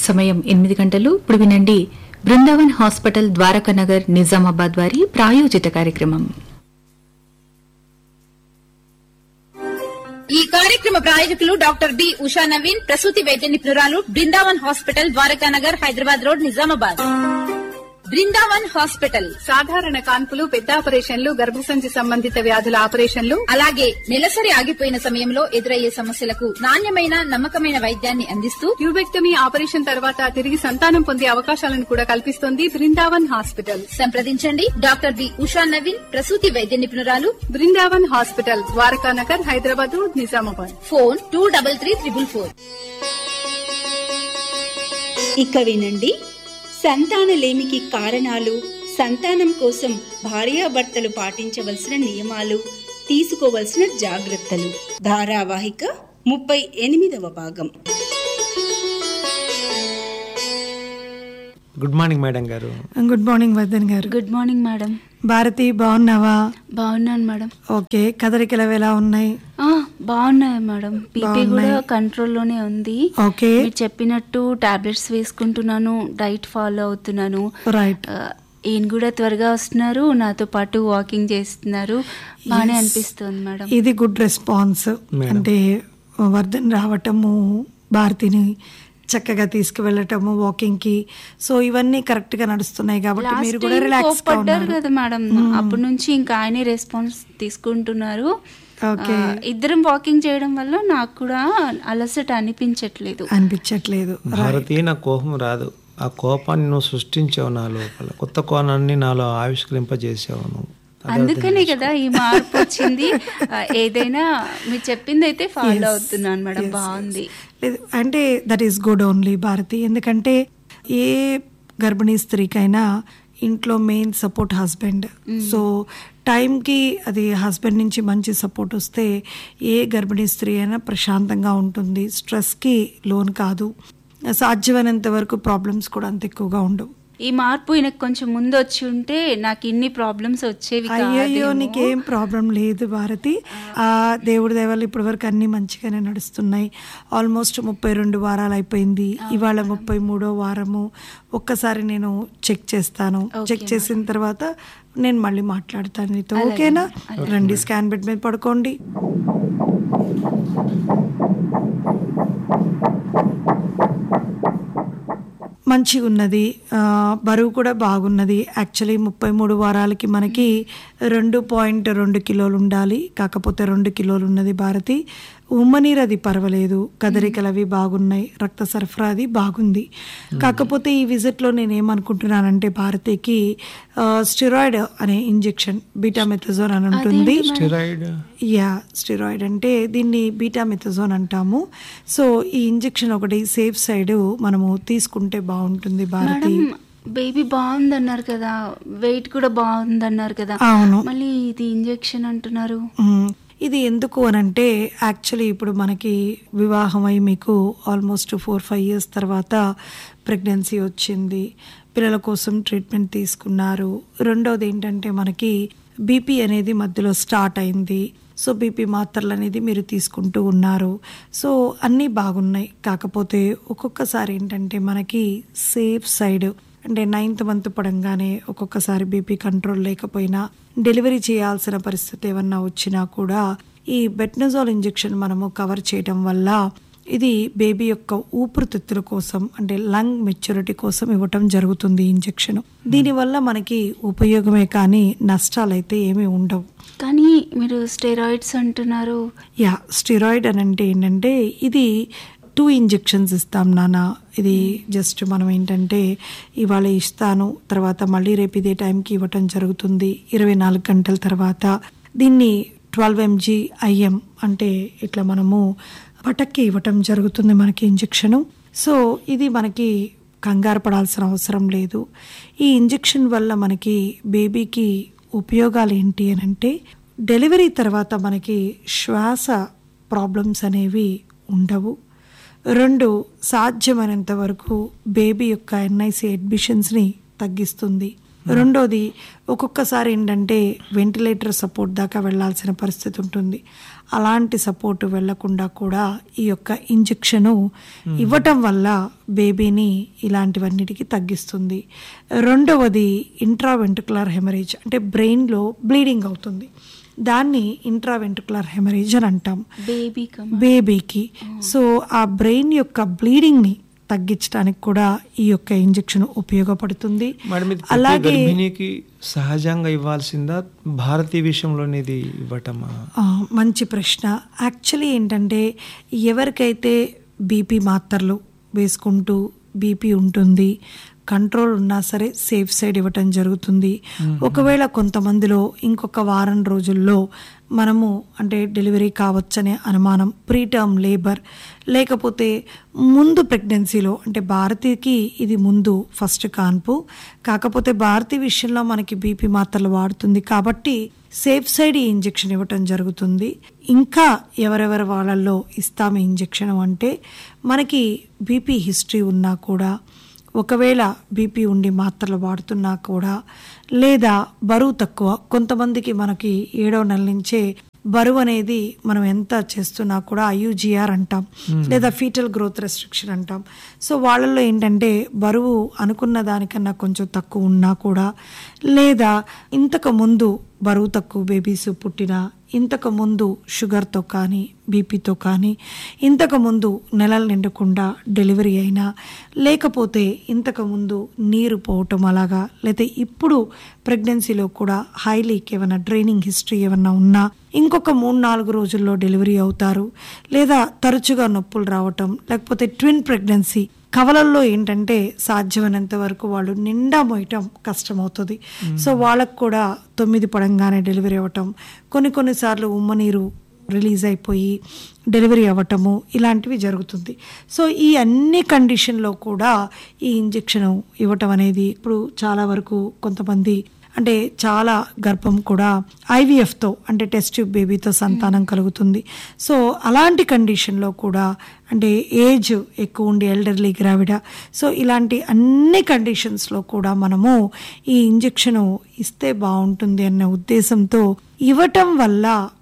సమయం ఎనిమిది గంటలు ఇప్పుడు వినండి బృందావన్ హాస్పిటల్ ద్వారకానగర్ నిజామాబాద్ వారి ప్రాయోజిత కార్యక్రమం ఈ కార్యక్రమ ప్రాయోజకులు డాక్టర్ బి ఉషా నవీన్ ప్రసూతి వైద్య నిపుణురాలు Brindavan hospital Dwarakanagar Hyderabad road Nizamabad Brindavan hospital సాధారణ కాన్పులు పెద్ద ఆపరేషన్లు గర్భసంచి సంబంధిత వ్యాధుల ఆపరేషన్లు అలాగే నెలసరి ఆగిపోయిన సమయంలో ఎదురయ్యే సమస్యలకు నాణ్యమైన నమ్మకమైన వైద్యాన్ని అందిస్తూ ట్యూబెక్టమీ ఆపరేషన్ తర్వాత తిరిగి సంతానం పొందే అవకాశాలను కూడా కల్పిస్తోంది బృందావన్ హాస్పిటల్ సంప్రదించండి డాక్టర్ బి ఉషా నవీన్ ప్రసూతి వైద్య నిపుణురాలు Brindavan hospital Dwarakanagar Hyderabad road Nizamabad phone two double three triple four ఇక వినండి సంతానలేమికి కారణాలు సంతానం కోసం భార్యాభర్తలు పాటించవలసిన నియమాలు తీసుకోవలసిన జాగ్రత్తలు ధారావాహిక ముప్పై ఎనిమిదవ భాగం గుడ్ మార్నింగ్ మేడం గారు గుడ్ మార్నింగ్ వర్ధన్ గారు గుడ్ మార్నింగ్ మేడం భారతి బాగున్నావా బాగున్నాను మేడం ఓకే కదలికలు అవి ఎలా ఉన్నాయి ఆ, బాగున్నాయి మేడం బీపీ బాగున్నాయి. కూడా కంట్రోల్లోనే ఉంది ఓకే మీరు చెప్పినట్టు టాబ్లెట్స్ వేసుకుంటున్నాను డైట్ ఫాలో అవుతున్నాను రైట్ ఆ, ఈయన కూడా త్వరగా వస్తున్నారు నాతో పాటు వాకింగ్ చేస్తున్నారు బాగానే అనిపిస్తుంది మేడం ఇది గుడ్ రెస్పాన్స్ అంటే వర్ధన్ రావటము భారతిని చక్కగా తీసుకువెళ్ళటము వాకింగ్ కి సో ఇవన్నీ కరెక్ట్ గా నడుస్తున్నాయి కాబట్టి లాస్ట్ మీరు కూడా టైం రిలాక్స్ గా కోప్పడ్డారు ఉన్నారు కదా మేడం అప్పటి నుంచి ఇంకా ఆయనే రెస్పాన్స్ తీసుకుంటున్నారు ఓకే. ఆ, ఇద్దరం వాకింగ్ చేయడం వల్ల నాకు కూడా అలసట అనిపించట్లేదు అనిపించట్లేదు భారతి నా కోపం రాదు ఆ కోపాన్ని నువ్వు సృష్టించావు నా లోపల కొత్త కోణాన్ని నాలో ఆవిష్కరింపజేసావు నువ్వు అందుకనే కదా ఈ మార్పు వచ్చింది ఆ, ఏదైనా మీరు చెప్పింది అయితే ఫాలో అవుతున్నాను మేడం బాగుంది లేదు అంటే that is good only Bharathi ఎందుకంటే ఏ గర్భిణీ స్త్రీకైనా ఇంట్లో మెయిన్ సపోర్ట్ హస్బెండ్ సో టైంకి అది హస్బెండ్ నుంచి మంచి సపోర్ట్ వస్తే ఏ గర్భిణీ స్త్రీ అయినా ప్రశాంతంగా ఉంటుంది స్ట్రెస్కి లోన్ కాదు సాధ్యమైనంత వరకు ప్రాబ్లమ్స్ కూడా అంత ఎక్కువగా ఉండవు ఈ మార్పు ఈయనకు కొంచెం ముందు వచ్చి ఉంటే నాకు ఇన్ని ప్రాబ్లమ్స్ వచ్చేవి అయ్యయ్యో కాదేమో. నీకేం ప్రాబ్లం లేదు భారతి ఆ దేవుడి దయవల్ల ఇప్పటి వరకు అన్ని మంచిగానే నడుస్తున్నాయి ఆల్మోస్ట్ ముప్పై రెండు వారాలు అయిపోయింది ఇవాళ ముప్పై మూడో వారము ఒక్కసారి నేను చెక్ చేస్తాను చెక్ చేసిన తర్వాత నేను మళ్ళీ మాట్లాడతాను నీతో ఓకేనా రండి స్కాన్ బెడ్ మీద పడుకోండి మంచిగా ఉన్నది ఆ, బరువు కూడా బాగున్నది యాక్చువల్లీ ముప్పై మూడు వారాలకి మనకి రెండు పాయింట్ రెండు కిలోలు ఉండాలి కాకపోతే రెండు కిలోలు ఉన్నది భారతి ఉమ్మనీరు అది పర్వాలేదు కదలికలు అవి బాగున్నాయి రక్త సరఫరా అది బాగుంది కాకపోతే ఈ విజిట్లో నేను ఏమనుకుంటున్నానంటే భారతికి స్టిరాయిడ్ అనే ఇంజెక్షన్ బీటామెథజోన్ అని ఉంటుంది స్టెరాయిడ్ యా స్టిరాయిడ్ అంటే దీన్ని బీటామెథజోన్ అంటాము సో ఈ ఇంజెక్షన్ ఒకటి సేఫ్ సైడ్ మనము తీసుకుంటే బాగుంటుంది భారతి మేడం బేబీ బాగుందన్నారు కదా వెయిట్ కూడా బాగుందన్నారు కదా అవును మళ్ళీ ఇది ఇంజెక్షన్ అంటున్నారు మ్మ్. ఇది ఎందుకు అని అంటే యాక్చువల్లీ ఇప్పుడు మనకి వివాహం అయి మీకు ఆల్మోస్ట్ ఫోర్ ఫైవ్ ఇయర్స్ తర్వాత ప్రెగ్నెన్సీ వచ్చింది పిల్లల కోసం ట్రీట్మెంట్ తీసుకున్నారు రెండోది ఏంటంటే మనకి బీపీ అనేది మధ్యలో స్టార్ట్ అయింది సో బీపీ మాత్రలు అనేది మీరు తీసుకుంటూ ఉన్నారు సో అన్నీ బాగున్నాయి కాకపోతే ఒక్కొక్కసారి ఏంటంటే మనకి సేఫ్ సైడ్ అంటే నైన్త్ మంత్ పడంగానే ఒక్కొక్కసారి బీపీ కంట్రోల్ లేకపోయినా డెలివరీ చేయాల్సిన పరిస్థితి ఏమన్నా వచ్చినా కూడా ఈ బెట్నజోల్ ఇంజెక్షన్ మనము కవర్ చేయడం వల్ల ఇది బేబీ యొక్క ఊపిరితిత్తుల కోసం అంటే లంగ్ మెచ్యూరిటీ కోసం ఇవ్వటం జరుగుతుంది ఈ ఇంజెక్షన్ దీనివల్ల మనకి ఉపయోగమే కానీ నష్టాలైతే ఏమీ ఉండవు కానీ మీరు స్టెరాయిడ్స్ అంటున్నారు యా స్టిరాయిడ్ అని అంటే ఏంటంటే ఇది టూ ఇంజెక్షన్స్ ఇస్తాం నాన్న ఇది జస్ట్ మనం ఏంటంటే ఇవాళ ఇస్తాను తర్వాత మళ్ళీ రేపు ఇదే టైంకి ఇవ్వటం జరుగుతుంది ఇరవై నాలుగు గంటల తర్వాత దీన్ని ట్వెల్వ్ ఎంజీ ఐఎం అంటే ఇట్లా మనము పటక్కి ఇవ్వటం జరుగుతుంది మనకి ఇంజెక్షను సో ఇది మనకి కంగారు పడాల్సిన అవసరం లేదు ఈ ఇంజెక్షన్ వల్ల మనకి బేబీకి ఉపయోగాలు ఏంటి అని అంటే డెలివరీ తర్వాత మనకి శ్వాస ప్రాబ్లమ్స్ అనేవి ఉండవు రెండు సాధ్యమైనంత వరకు బేబీ యొక్క ఎన్ఐసి అడ్మిషన్స్ని తగ్గిస్తుంది రెండోది ఒక్కొక్కసారి ఏంటంటే వెంటిలేటర్ సపోర్ట్ దాకా వెళ్ళాల్సిన పరిస్థితి ఉంటుంది అలాంటి సపోర్ట్ వెళ్లకుండా కూడా ఈ యొక్క ఇంజెక్షను ఇవ్వటం వల్ల బేబీని ఇలాంటివన్నిటికీ తగ్గిస్తుంది రెండవది ఇంట్రావెంట్రుకులర్ హెమరేజ్ అంటే బ్రెయిన్లో బ్లీడింగ్ అవుతుంది దాన్ని ఇంట్రావెంట్రుకులర్ హెమరేజ్ అని అంటాం బేబీ బేబీకి సో ఆ బ్రెయిన్ యొక్క బ్లీడింగ్ని తగ్గించడానికి కూడా ఈ యొక్క ఇంజెక్షన్ ఉపయోగపడుతుంది మేడం ఇది ప్రతి అలాగే గర్భిణికి సహజంగా ఇవ్వాల్సిందా భారతీయ విషయంలోని ఇది ఇవ్వటమా ఆ, మంచి ప్రశ్న యాక్చువల్లీ ఏంటంటే ఎవరికైతే బీపీ మాత్రలు వేసుకుంటూ బీపీ ఉంటుంది కంట్రోల్ ఉన్నా సరే సేఫ్ సైడ్ ఇవ్వటం జరుగుతుంది ఒకవేళ కొంతమందిలో ఇంకొక వారం రోజుల్లో మనము అంటే డెలివరీ కావచ్చనే అనుమానం ప్రీ టర్మ్ లేబర్ లేకపోతే ముందు ప్రెగ్నెన్సీలో అంటే భారతీకి ఇది ముందు ఫస్ట్ కాన్పు కాకపోతే భారతీ విషయంలో మనకి బీపీ మాత్రలు వాడుతుంది కాబట్టి సేఫ్ సైడ్ ఈ ఇంజెక్షన్ ఇవ్వటం జరుగుతుంది ఇంకా ఎవరెవరి వాళ్ళల్లో ఇస్తాము ఇంజెక్షన్ అంటే మనకి బీపీ హిస్టరీ ఉన్నా కూడా ఒకవేళ బీపీ ఉండి మాత్రలు వాడుతున్నా కూడా లేదా బరువు తక్కువ కొంతమందికి మనకి ఏడో నెల నుంచే బరువు అనేది మనం ఎంత చేస్తున్నా కూడా ఐయుజిఆర్ అంటాం లేదా ఫీటల్ గ్రోత్ రెస్ట్రిక్షన్ అంటాం సో వాళ్ళల్లో ఏంటంటే బరువు అనుకున్న దానికన్నా కొంచెం తక్కువ ఉన్నా కూడా లేదా ఇంతకు ముందు బరువు తక్కువ బేబీస్ పుట్టినా ఇంతకు ముందు షుగర్తో కానీ బీపీతో కానీ ఇంతకు ముందు నెలలు నిండకుండా డెలివరీ అయినా లేకపోతే ఇంతకు ముందు నీరు పోవటం అలాగా లేకపోతే ఇప్పుడు ప్రెగ్నెన్సీలో కూడా హై లీక్ ఏమైనా డ్రైనింగ్ హిస్టరీ ఏమన్నా ఉన్నా ఇంకొక మూడు నాలుగు రోజుల్లో డెలివరీ అవుతారు లేదా తరచుగా నొప్పులు రావటం లేకపోతే ట్విన్ ప్రెగ్నెన్సీ కవలల్లో ఏంటంటే సాధ్యమైనంత వరకు వాళ్ళు నిండా మోయటం కష్టమవుతుంది సో వాళ్ళకు కూడా తొమ్మిది పడంగానే డెలివరీ అవ్వటం కొన్ని కొన్నిసార్లు ఉమ్మనీరు రిలీజ్ అయిపోయి డెలివరీ అవ్వటము ఇలాంటివి జరుగుతుంది సో ఈ అన్ని కండిషన్లో కూడా ఈ ఇంజెక్షన్ ఇవ్వటం అనేది ఇప్పుడు చాలా వరకు కొంతమంది అంటే చాలా గర్భం కూడా ఐవీఎఫ్తో అంటే టెస్ట్ ట్యూబ్ బేబీతో సంతానం కలుగుతుంది సో అలాంటి కండిషన్లో కూడా అంటే ఏజ్ ఎక్కువ ఉండి ఎల్డర్లీ గ్రావిడ సో ఇలాంటి అన్ని కండిషన్స్లో కూడా మనము ఈ ఇంజెక్షన్ ఇస్తే బాగుంటుంది అన్న ఉద్దేశంతో ఇవ్వటం వల్ల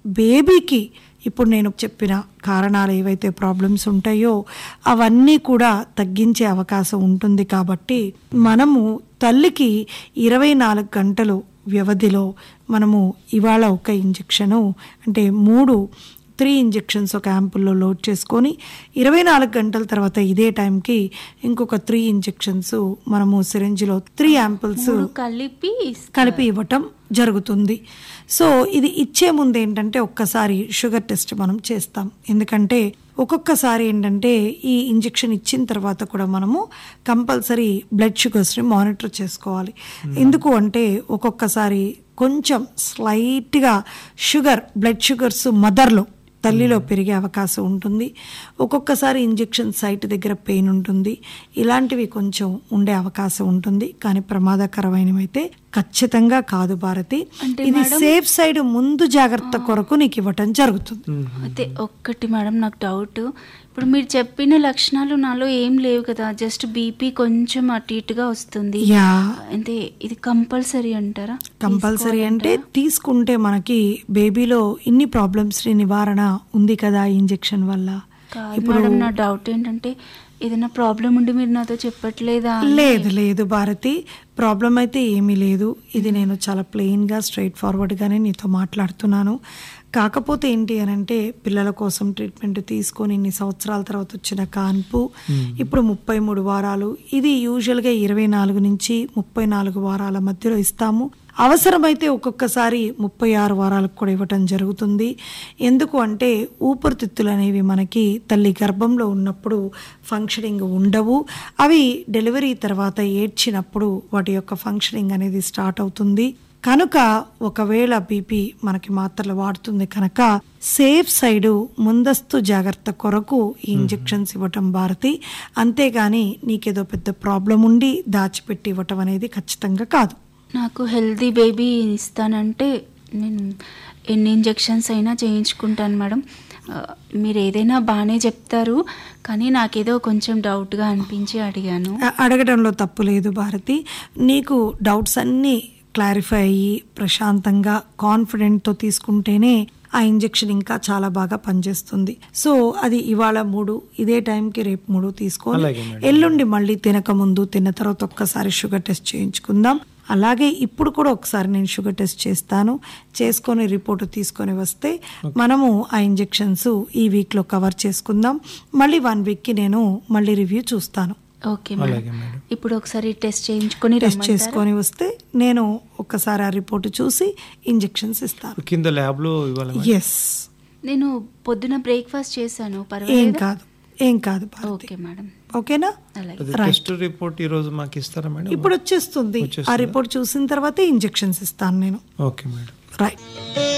బేబీకి ఇప్పుడు నేను చెప్పిన కారణాలు ఏవైతే ప్రాబ్లమ్స్ ఉంటాయో అవన్నీ కూడా తగ్గించే అవకాశం ఉంటుంది కాబట్టి మనము తల్లికి ఇరవై నాలుగు గంటలు వ్యవధిలో మనము ఇవాళ ఒక ఇంజెక్షను అంటే మూడు త్రీ ఇంజెక్షన్స్ ఒక యాంపుల్లో లోడ్ చేసుకొని ఇరవై నాలుగు గంటల తర్వాత ఇదే టైంకి ఇంకొక త్రీ ఇంజెక్షన్స్ మనము సిరంజిలో త్రీ యాంపుల్స్ మూడు కలిపి ఇస్తా- కలిపి ఇవ్వటం జరుగుతుంది సో ఇది ఇచ్చే ముందు ఏంటంటే ఒక్కసారి షుగర్ టెస్ట్ మనం చేస్తాం ఎందుకంటే ఒక్కొక్కసారి ఏంటంటే ఈ ఇంజెక్షన్ ఇచ్చిన తర్వాత కూడా మనము కంపల్సరీ బ్లడ్ షుగర్స్ని మానిటర్ చేసుకోవాలి ఎందుకు అంటే ఒక్కొక్కసారి కొంచెం స్లైట్గా షుగర్ బ్లడ్ షుగర్స్ మదర్లో తల్లిలో పెరిగే అవకాశం ఉంటుంది ఒక్కొక్కసారి ఇంజెక్షన్ సైట్ దగ్గర పెయిన్ ఉంటుంది ఇలాంటివి కొంచెం ఉండే అవకాశం ఉంటుంది కానీ ప్రమాదకరమైనవి అయితే ఖచ్చితంగా కాదు భారతి అంటే ఇది మేడం- సేఫ్ సైడ్ ముందు జాగ్రత్త కొరకు నీకు ఇవ్వటం జరుగుతుంది అయితే ఒక్కటి మేడం నాకు డౌట్ ఇప్పుడు మీరు చెప్పిన లక్షణాలు నాలో ఏం లేవు కదా జస్ట్ బీపీ కొంచెం అటు ఇటుగా వస్తుంది యా అంటే ఇది కంపల్సరీ అంటారా కంపల్సరీ అంటే తీసుకుంటే మనకి బేబీలో ఇన్ని ప్రాబ్లమ్స్ నివారణ ఉంది కదా ఇంజెక్షన్ వల్ల కాదు మేడం నా డౌట్ ఏంటంటే ఏదైనా ప్రాబ్లం ఉండి మీరు నాతో చెప్పట్లేదా అని. లేదు లేదు భారతి ప్రాబ్లం అయితే ఏమీ లేదు ఇది నేను చాలా ప్లెయిన్గా స్ట్రైట్ ఫార్వర్డ్గానే నీతో మాట్లాడుతున్నాను కాకపోతే ఏంటి అని అంటే పిల్లల కోసం ట్రీట్మెంట్ తీసుకొని ఇన్ని సంవత్సరాల తర్వాత వచ్చిన కాన్పు ఇప్పుడు ముప్పై మూడు వారాలు ఇది యూజువల్గా ఇరవై నాలుగు నుంచి ముప్పై నాలుగు వారాల మధ్యలో ఇస్తాము అవసరమైతే ఒక్కొక్కసారి ముప్పై ఆరు వారాలకు కూడా ఇవ్వటం జరుగుతుంది ఎందుకు అంటే ఊపిరితిత్తులు అనేవి మనకి తల్లి గర్భంలో ఉన్నప్పుడు ఫంక్షనింగ్ ఉండవు అవి డెలివరీ తర్వాత ఏడ్చినప్పుడు వాటి యొక్క ఫంక్షనింగ్ అనేది స్టార్ట్ అవుతుంది కనుక ఒకవేళ బీపీ మనకి మాత్రలు వాడుతుంది కనుక సేఫ్ సైడు ముందస్తు జాగ్రత్త కొరకు ఈ ఇంజెక్షన్స్ ఇవ్వటం భారతి అంతేగాని నీకేదో పెద్ద ప్రాబ్లం ఉండి దాచిపెట్టి ఇవ్వటం అనేది ఖచ్చితంగా కాదు నాకు హెల్దీ బేబీ ఇస్తానంటే నేను ఎన్ని ఇంజెక్షన్స్ అయినా చేయించుకుంటాను మేడం ఆ, మీరు ఏదైనా బాగానే చెప్తారు కానీ నాకేదో కొంచెం డౌట్గా అనిపించి అడిగాను అ- అడగడంలో తప్పు లేదు భారతి నీకు డౌట్స్ అన్నీ క్లారిఫై అయ్యి ప్రశాంతంగా కాన్ఫిడెంట్తో తీసుకుంటేనే ఆ ఇంజెక్షన్ ఇంకా చాలా బాగా పనిచేస్తుంది సో అది ఇవాళ మూడు ఇదే టైంకి రేపు మూడు తీసుకోవాలి అలాగే మేడం. ఎల్లుండి మళ్ళీ తినక ముందు తిన్న తర్వాత ఒక్కసారి షుగర్ టెస్ట్ చేయించుకుందాం అలాగే ఇప్పుడు కూడా ఒకసారి నేను షుగర్ టెస్ట్ చేస్తాను చేసుకొని రిపోర్ట్ తీసుకొని వస్తే మనము ఆ ఇంజెక్షన్స్ ఈ వీక్లో కవర్ చేసుకుందాం మళ్ళీ వన్ వీక్కి నేను మళ్ళీ రివ్యూ చూస్తాను ఓకే అలాగే మేడం మేడం. ఇప్పుడు ఒకసారి టెస్ట్ చేయించుకొని టెస్ట్ రమ్మంటారా? చేసుకొని వస్తే నేను ఒక్కసారి ఆ రిపోర్ట్ చూసి ఇంజెక్షన్స్ ఇస్తాను కింద ల్యాబ్లో ఇవ్వాలి మేడం. ఎస్ నేను పొద్దున బ్రేక్ఫాస్ట్ చేశాను ఏం పర్వాలేదు కాదు ఏం కాదు భారతి ఓకే మేడం ఓకేనా అలాగే అది Right. టెస్ట్ రిపోర్ట్ ఈ రోజు మాకు ఇస్తారా మేడం ఇప్పుడు వచ్చేస్తుంది ఆ వచ్చేస్తుందా? రిపోర్ట్ చూసిన తర్వాత ఇంజెక్షన్స్ ఇస్తాను నేను ఓకే మేడం రైట్